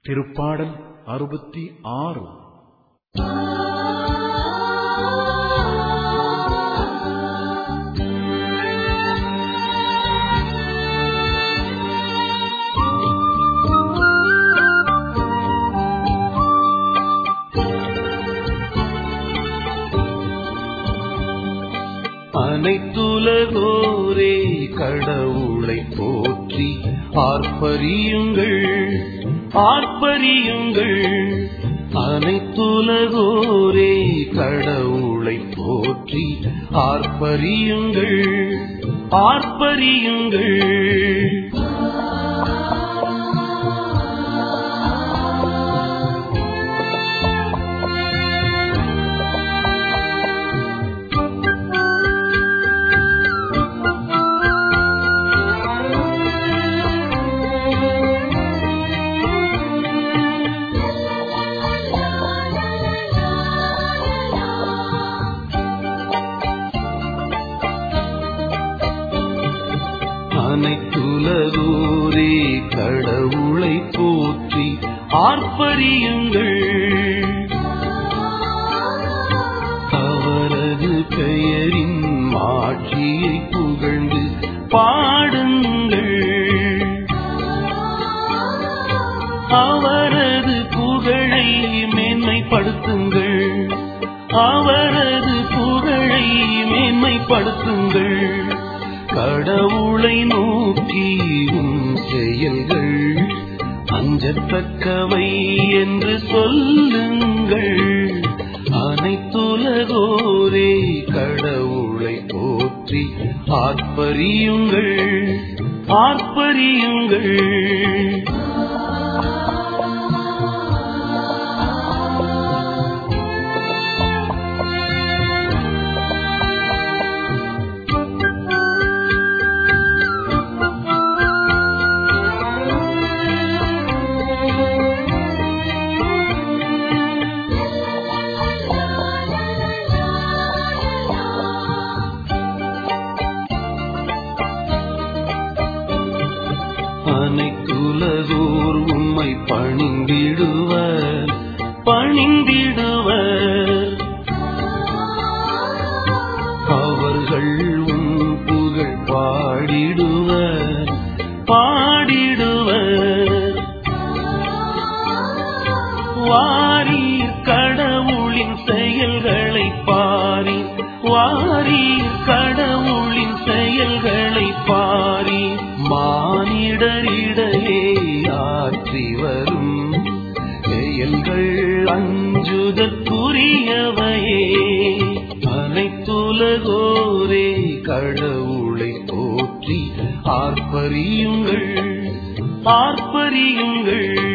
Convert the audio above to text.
திருப்பாடல் அறுபத்தி ஆறு அனைத்துலகோரே கடவுளை போற்றி ஆர்ப்பரியுங்கள் ஆர்ப்பரியுங்கள் அனைத்துலகோரே கடவுளை போற்றி ஆர்ப்பரியுங்கள் ஆர்ப்பரியுங்கள் அனைத்துலகோரே கடவுளை போற்றி ஆர்ப்பரியுங்கள் அவரது பெயரின் மாட்சியை புகழ்ந்து பாடுங்கள் அவரது புகழை மேன்மைப்படுத்துங்கள் அவரது புகழை மேன்மைப்படுத்துங்கள் கடவுளை நோக்கியும் செயல்கள் அஞ்சத்தக்கவை என்று சொல்லுங்கள் அனைத்துலகோரே கடவுளை போற்றி ஆர்ப்பரியுங்கள் ஆர்ப்பரியுங்கள் அனைத்துலகோர் உம்மை பணிந்திடுவர் பணிந்திடுவர் அவர்கள் உம் புகழ் பாடிடுவர் பாடிடுவர் வாரீர் கடவுளின் செயல்களை பாரி வாரீர் கடவுளின் செயல்களை பாரி மானிடரிடையே ஆற்றி வரும் செயல்கள் அஞ்சுதற்குரியவையே அனைத்துலகோரே கடவுளை போற்றி ஆர்ப்பரியுங்கள் ஆர்ப்பரியுங்கள்